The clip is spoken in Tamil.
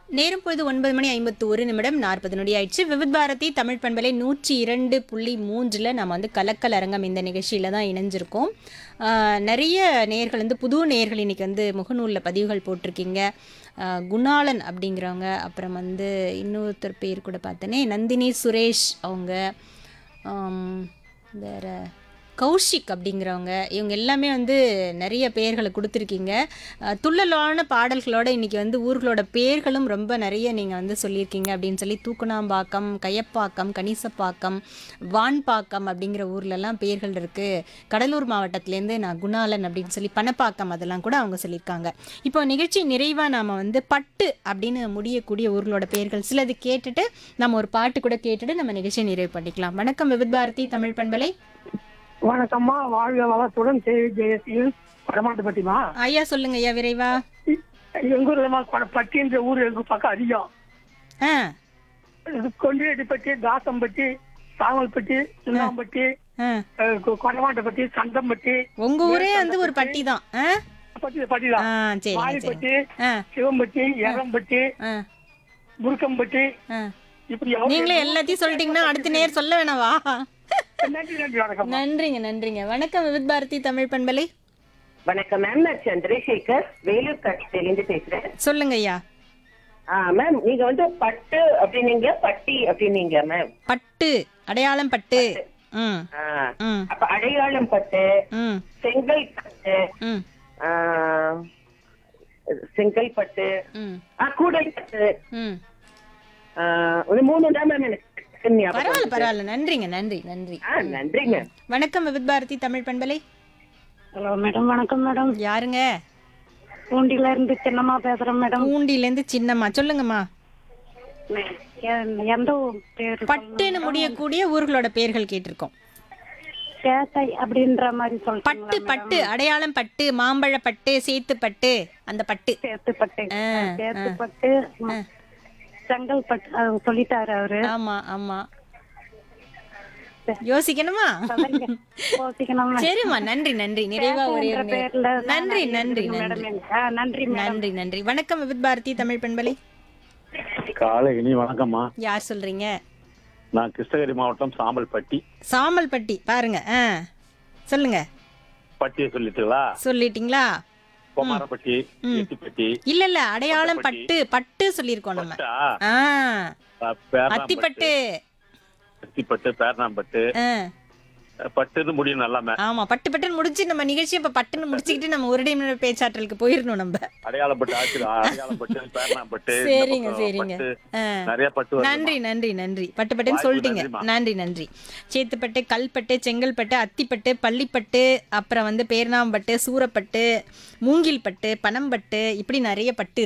நேரம் பொழுது ஒன்பது மணி ஐம்பத்து ஒரு நிமிடம் நாற்பது நொடி ஆயிடுச்சு விவித் பாரதி தமிழ் பண்பலை நூற்றி இரண்டு புள்ளி மூன்றில் நம்ம வந்து கலக்கல் அரங்கம் இந்த நிகழ்ச்சியில் தான் இணைஞ்சிருக்கோம் ஆஹ் நிறைய நேர்கள் வந்து புது நேர்கள் இன்னைக்கு வந்து முகநூலில் பதிவுகள் போட்டிருக்கீங்க ஆஹ் குணாளன் அப்படிங்கிறவங்க அப்புறம் வந்து இன்னொருத்தர் பேர் கூட பார்த்தேனே நந்தினி சுரேஷ் அவங்க ஆம், வேற கௌஷிக் அப்படிங்கிறவங்க இவங்க எல்லாமே வந்து நிறைய பெயர்களை கொடுத்துருக்கீங்க அஹ், துள்ளலான பாடல்களோட இன்னைக்கு வந்து ஊர்களோட பேர்களும் ரொம்ப நிறைய நீங்கள் வந்து சொல்லியிருக்கீங்க அப்படின்னு சொல்லி தூக்குனாம்பாக்கம் கையப்பாக்கம் கணிசப்பாக்கம் வான்பாக்கம் அப்படிங்கிற ஊர்லலாம் பேர்கள் இருக்குது கடலூர் மாவட்டத்துலேருந்து நான் குணாலன் அப்படின்னு சொல்லி பணப்பாக்கம் அதெல்லாம் கூட அவங்க சொல்லியிருக்காங்க இப்போ நிகழ்ச்சி நிறைவாக நாம் வந்து பட்டு அப்படின்னு முடியக்கூடிய ஊர்களோட பெயர்கள் சிலது கேட்டுட்டு நம்ம ஒரு பாட்டு கூட கேட்டுட்டு நம்ம நிகழ்ச்சியை நிறைவு பண்ணிக்கலாம் வணக்கம் விவித் பாரதி தமிழ் பண்பலை வணக்கம்மா வாழ்க வளத்துடன் செய்தி ஜெயசீல் படமாட்டுப்பட்டிமா ஐயா சொல்லுங்க ஐயா விரைவா எங்க ஊர்லமா பட்டின்ற ஊர் எங்க பக்கம் அதிகம் ஆ இது கொண்டிரெட்டிப்பட்டி தாசம்பட்டி சாமல்பட்டி சுண்ணாம்பட்டி ஆ அஹ், கொ- கொடமாட்டுப்பட்டி சந்தம்பட்டி உங்க ஊரே வந்து ஒரு பட்டி தான் ஆ பட்டி பட்டி தான் ஆ சரிங்க சரி வாலிப்பட்டி ஆ சிவம்பட்டி எரம்பட்டி ஆ முருக்கம்பட்டி ஆ இப்படி எவ்வளவு- நீங்களே எல்லாத்தையும் சொல்லிட்டீங்கன்னா அடுத்த நேர் சொல்ல வேணாவா நன்றி நன்றி வணக்கம் நன்றிங்க நன்றிங்க வணக்கம் விவித் பாரதி தமிழ் பண்பலை வணக்கம் மேம் நான் சந்திரசேகர் வேலூர் கட்சியிலிருந்து பேசுறேன் சொல்லுங்க ஐயா ஆ மேம் நீங்க வந்து பட்டு அப்படின்னீங்க பட்டி அப்படின்னீங்க மேம் பட்டு அடையாளம் பட்டு ம் ஆ, ம் அப்ப அடையாளம் பட்டு ம் செங்கல் பட்டு ம் ஆ, செங்கல் பட்டு ம் ஆ, கூடல் பட்டு ம் ஆ, ஒரு மூணு தான் மேம் எனக்கு டக்குன்னு ஞாபகம் பரவாயில்ல வருது. பரவாயில்ல நன்றிங்க நன்றி நன்றி ஆ நன்றி மேம் வணக்கம் விவித் பாரதி தமிழ் பண்பலை ஹலோ மேடம் வணக்கம் மேடம் யாருங்க பூண்டில இருந்து சின்னம்மா பேசுறேன் மேடம் பூண்டிலேருந்து சின்னம்மா சொல்லுங்கம்மா எந்த ஊர் பேரு பட்டுன்னு முடியக்கூடிய ஊர்களோட பேர்கள் கேட்டிருக்கோம் சேட்டை அப்படின்ற மாதிரி பட்டு பட்டு அடையாளம் பட்டு மாம்பழ பட்டு சேத்து பட்டு அந்த பட்டு சேத்துப்பட்டு ஆ, சேத்துப்பட்டு செங்கல்பட்டு அது சொல்லிட்டாரு அவரு ஆமா ஆமா யோசிக்கணுமா யோசிக்கணும் சரிம்மா நன்றி நன்றி நிறைவா ஒரே ஒரு நே- பேர்ல தான் நன்றி நான் நன்றி இருக்கேன் நன்றி மேடம். ஆ, நன்றி மேடம் நன்றி நன்றி வணக்கம் விவித் பாரதி தமிழ் பண்பலை காலை இனி வணக்கம்மா யார் சொல்றீங்க நான் கிருஷ்ணகிரி மாவட்டம் சாம்பல்பட்டி சாமல்பட்டி பாருங்க ஆ சொல்லுங்க பட்டியை சொல்லிட்டுங்களா சொல்லிட்டீங்களா குமாரப்பட்டி எட்டிப்பட்டி இல்ல இல்ல அடையாளம் பட்டு பட்டு சொல்லியிருக்கோம் நம்ம பட்டா, ஆ அஹ், பேரணாம்பட்டு, அத்திப்பட்டு அத்திப்பட்டு பேரணாம்பட்டு ஆ அஹ், பட்டுன்னு முடியும் நல்லாமே ஆமா பட்டு பட்டுன்னு முடிச்சு நம்ம நிகழ்ச்சி இப்ப பட்டுன்னு முடிச்சுக்கிட்டு நம்ம ஒரு டைம் பேச்சாற்றலுக்கு போயிடணும் நம்ம அடையாளப்பட்டு ஆச்சு அடையாளப்பட்டு பேரணாம்பட்டு இந்த சரிங்க பக்கம் சரிங்க பட்டு, ஆ. நிறைய பட்டு வருதும்மா. நன்றி நன்றி நன்றி பட்டு பட்டுன்னு வாய்ப்பு சொல்லிட்டீங்க நன்றிம்மா. நன்றி நன்றி சேத்துப்பட்டு கல்பட்டு செங்கல்பட்டு அத்திப்பட்டு பள்ளிப்பட்டு அப்புறம் வந்து பேர்ணாம்பட்டு சூரப்பட்டு மூங்கில் பட்டு பனம்பட்டு இப்படி நிறைய பட்டு